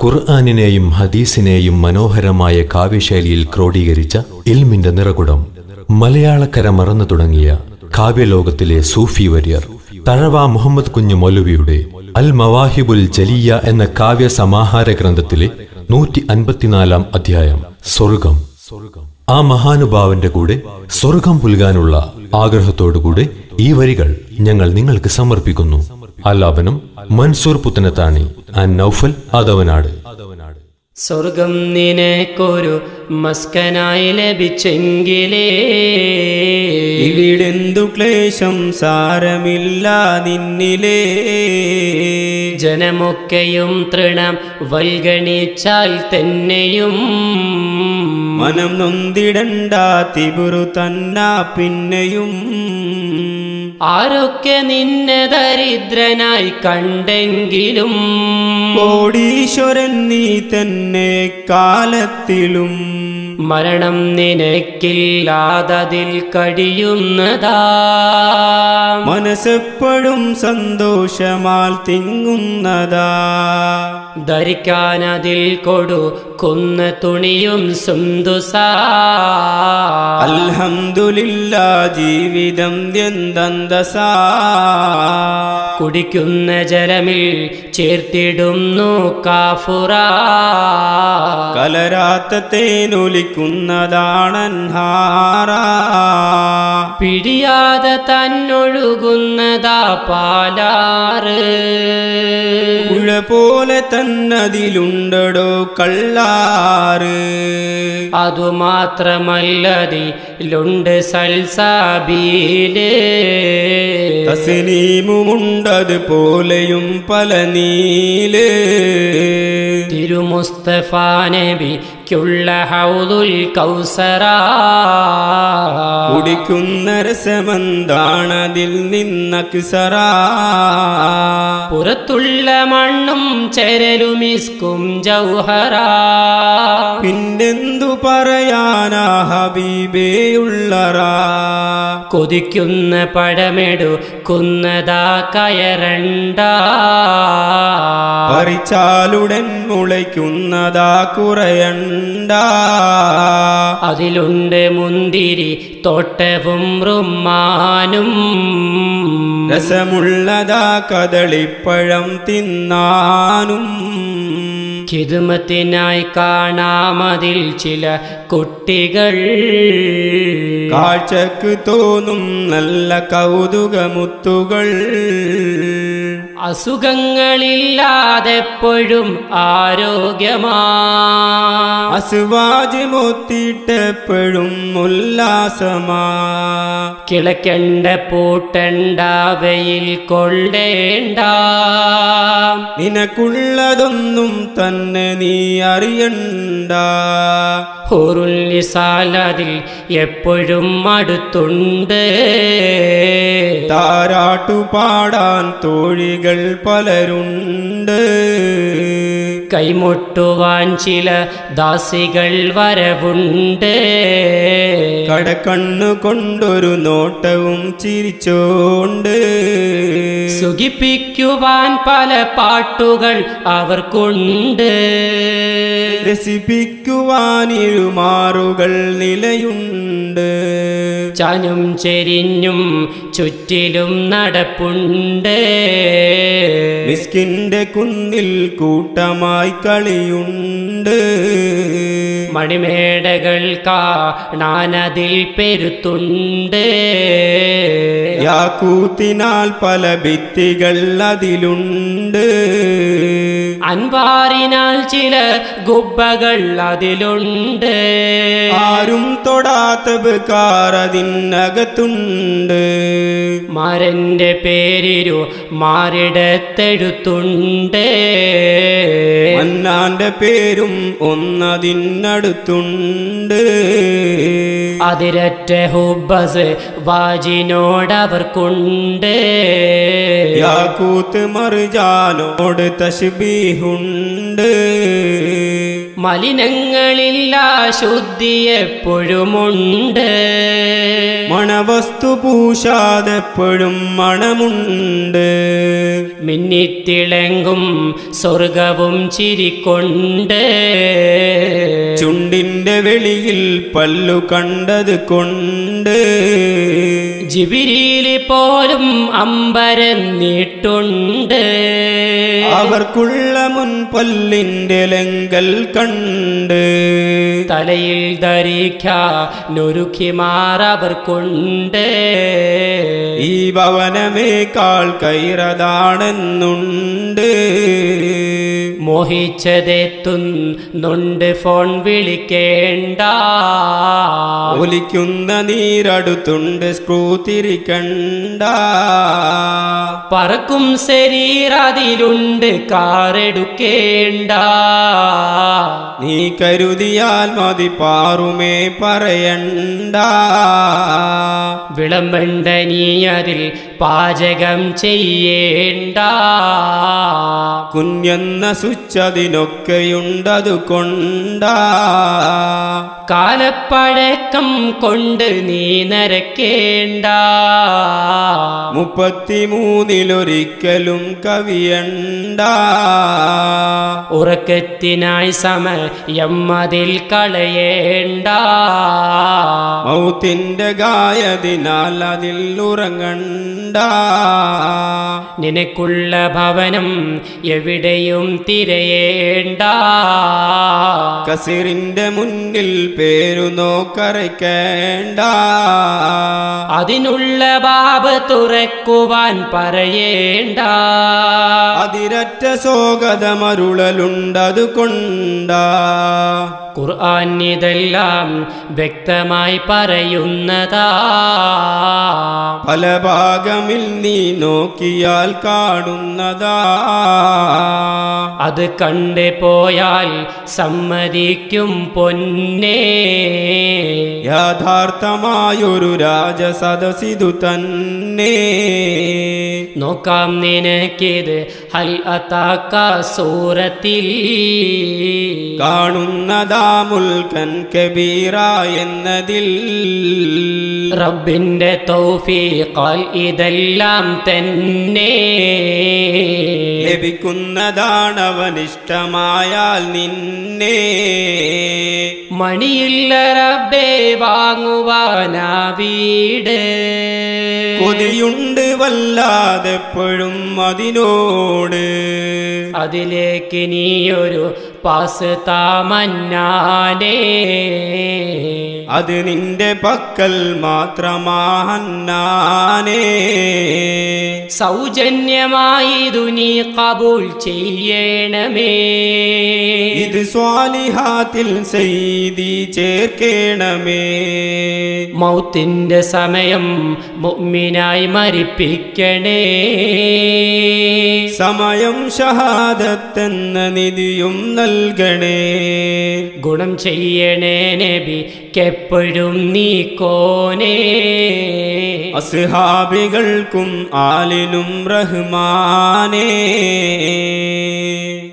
ഖുർആാനിനെയും ഹദീസിനെയും മനോഹരമായ കാവ്യശൈലിയിൽ ക്രോഡീകരിച്ച ഇൽമിന്റെ നിറകുടം മലയാളക്കര മറന്നു തുടങ്ങിയ കാവ്യലോകത്തിലെ സൂഫി വര്യർ തഴവ മുഹമ്മദ് കുഞ്ഞു മൗലവിയുടെ അൽ മവാഹിബുൽ ജലിയ എന്ന കാവ്യ സമാഹാര ഗ്രന്ഥത്തിലെ നൂറ്റി അൻപത്തിനാലാം അധ്യായം സ്വർഗം ആ മഹാനുഭാവന്റെ കൂടെ സ്വർഗം പുൽകാനുള്ള ആഗ്രഹത്തോടുകൂടെ ഈ വരികൾ ഞങ്ങൾ നിങ്ങൾക്ക് സമർപ്പിക്കുന്നു ആലാപനം മൻസൂർ പുത്തനത്താണി ആൻഡ് നൌഫൽ ആദവനാട് സ്വർഗം നിനക്കൊരു മസ്കനായി ലഭിച്ചെങ്കിലേ ഇവിടെന്തു ക്ലേശം സാരമില്ല നിന്നിലേ ജനമൊക്കെയും തൃണം വൽഗണിച്ചാൽ തന്നെയും മനം നൊന്തിടണ്ട തിബുറു തന്ന പിന്നെയും ആരൊക്കെ നിന്നെ ദരിദ്രനായി കണ്ടെങ്കിലും കോടീശ്വരൻ നീ തന്നെ കാലത്തിലും മരണം നിനക്കില്ലാതതിൽ കഴിയുന്നതാ മനസ്സെപ്പോഴും സന്തോഷമാൽ തിങ്ങുന്നതാ ധരിക്കാനതിൽ കൊടുക്കുന്ന തുണിയും സുന്ദുസാ അൽഹംദുലില്ല ജീവിതം എന്തന്തസാ കുടിക്കുന്ന ജലമിൽ ചേർത്തിടുന്നു കാഫുറ കലരാത്ത തേനൊലിക്കുന്നതാണൻഹാറ പിടിയാതെ തന്നൊഴുകുന്നതാ പാലാറ് പുഴ പോലെ തന്നതിലുണ്ടടോ കള്ളാറ് അതുമാത്രമല്ലതിലുണ്ട് സൽസാബീല് തസ്നീമുണ്ടത് പോലെയും പല നീല് തിരുമുസ്തഫ നബിക്കുള്ള ഹൗദുൽ കൗസറ കുടിക്കുന്ന രസമെന്താണതിൽ നിന്നക്സറ പുറത്തുള്ള മണ്ണും ചരലുമിസ്കും ജൗഹറ പിന്നെന്തു പറയാനാ ഹബീബേയുള്ളറാ കൊതിക്കുന്ന പഴമെടുക്കുന്നതാ കയറണ്ട പറിച്ചാലുടൻ മുളയ്ക്കുന്നതാ കുറയണ്ട അതിലുണ്ട് മുന്തിരി തോട്ടവും റുമാനും രസമുള്ളതാ കദളിപ്പഴം തിന്നാനും ഖിദ്മത്തിനായി കാണാമതിൽ ചില കുട്ടികൾ കാഴ്ചക്ക് തോന്നും നല്ല കൗതുകമുത്തുകൾ അസുഖങ്ങളില്ലാതെപ്പോഴും ആരോഗ്യമാ അസുവാജ് മൊത്തിട്ടെപ്പോഴും ഉല്ലാസമാ കിളക്കണ്ട പൂട്ടണ്ട വെയിൽ കൊള്ളേണ്ട നിനക്കുള്ളതൊന്നും തന്നെ നീ അറിയണ്ട ഹുറുല്ലിസാലതിൽ എപ്പോഴും അടുത്തുണ്ട് താരാട്ടു പാടാൻ തോഴികൾ പലരുണ്ട് കൈമുട്ടുവാൻ ചില ദാസികൾ വരവുണ്ട് കടക്കണ്ണു കൊണ്ടൊരു നോട്ടവും ചിരിച്ചോണ്ട് സുഖിപ്പിക്കുവാൻ പല പാട്ടുകൾ അവർക്കുണ്ട് രസിപ്പിക്കുവാൻ ഇരുമാറുകൾ നിലയുണ്ട് ചനും ചെരിഞ്ഞും ചുറ്റിലും നടപ്പുണ്ട് മിസ്കിന്റെ കുന്നിൽ കൂട്ടമായി കളിയുണ്ട് മണിമേടകൾ കാണാനതിൽ പെരുത്തുണ്ട് യാക്കൂത്തിനാൽ പല ഭിത്തികൾ അതിലുണ്ട് അൻവാറിനാൽ ചില ഗുബ്ബകൾ അതിലുണ്ട് ആരും തൊടാത്ത ബക്കാർ അതിനകത്തുണ്ട് മാരന്റെ പേരിരു മാറിടത്തെഴുത്തുണ്ട് മന്നാന്റെ പേരും ഒന്നതിനടുത്തുണ്ട് അതിരറ്റ ഹുബസ് വാജിനോടവർക്കുണ്ട് യാക്കൂത്ത് മറുജാനോട് തശ്ബീഹുണ്ട് മലിനങ്ങളില്ല ശുദ്ധി എപ്പോഴുമുണ്ട് മണവസ്തു പൂശാതെപ്പോഴും മണമുണ്ട് മിന്നിത്തിളങ്ങും സ്വർഗവും ചിരിക്കൊണ്ട് ചുണ്ടിന്റെ വെളിയിൽ പല്ലു കണ്ടത് കൊണ്ട് ജിബിരിയില് പോലും അമ്പരന്നിട്ടുണ്ട് അവർക്കുള്ള മുൻപല്ലിന്റെ ലങ്കൽ കണ്ട് തലയിൽ ധരിക്കാനൊരുക്കിമാറവർക്കുണ്ട് ഈ ഭവനമേക്കാൾ കൈറതാണെന്നുണ്ട് മോഹിച്ചതെത്തുന്നുണ്ട് ഫോൺ വിളിക്കേണ്ട ഒലിക്കുന്ന നീരടുത്തുണ്ട് സ്ക്രൂ തിരിക്കണ്ട പറക്കും ശരീരതിലുണ്ട് കാറെടുക്കേണ്ട നീ കരുതിയാൽ മതി പാറുമേ പറയണ്ട വിളമ്പണ്ട നീ അതിൽ പാചകം ചെയ്യേണ്ട കുഞ്ഞെന്ന സ്വിച്ച് അതിനൊക്കെയുണ്ടതു കൊണ്ട കാലപ്പഴക്കം കൊണ്ട് നീ നരക്കേണ്ട മുപ്പത്തിമൂന്നിലൊരിക്കലും കവിയണ്ട ഉറക്കത്തിനായി സമയം അതിൽ കളയേണ്ട മൗത്തിന്റെ ഗായതിനാൽ അതിൽ ഉറങ്ങണ്ട നിനക്കുള്ള ഭവനം എവിടെയും തിരയേണ്ട കസിറിന്റെ മുന്നിൽ പേരു നോക്കറയ്ക്കേണ്ട അതിനുള്ള ബാബ് തുറക്കുവാൻ പറയേണ്ട അതിരറ്റ സോഗതമരുളലുണ്ടതു കൊണ്ടാ ഖുർആൻ ഇതെല്ലാം വ്യക്തമായി പറയുന്നതാ പല ഭാഗമിൽ നീ നോക്കിയാൽ കാണുന്നതാ അത് കണ്ടു പോയാൽ സമ്മതിക്കും പൊന്നേ യഥാർത്ഥമായൊരു രാജസദസിതു തന്നെ നോക്കാം നിനക്കിത് ഹൽ അതാക്ക സൂറത്തിൽ കാണുന്നതാ മുൽക്കൻ കബീറ എന്നതിൽ റബ്ബിന്റെ തൗഫീഖാൽ ഇതെല്ലാം തന്നെ ലഭിക്കുന്നതാണവനിഷ്ടമായാൽ നിന്നെ മണിയില്ല റബ്ബേ വാങ്ങുവാനാ വീട് കൊതിയുണ്ട് വല്ലാതെപ്പോഴും അതിനോട് അതിലേക്ക് നീയൊരു പാസ് താമന്നാനേ അത് നിന്റെ പക്കൽ മാത്രമാഹന്നാനേ സൗജന്യമായി നീ കബൂൽ ചെയ്യണമേ ഇത് സ്വാലിഹാത്തിൽ ചെയ്തി ചേർക്കേണമേ മൗത്തിന്റെ സമയം മുഅ്മിനായി മരിപ്പിക്കണേ സമയം ഷഹാദത്തെന്ന നിധിയും നൽകണേ ഗുണം ചെയ്യണേ നബിക്കെപ്പോഴും നീ കോനേ അസ്ഹാബികൾക്കും ആലിനും റഹ്മാനേ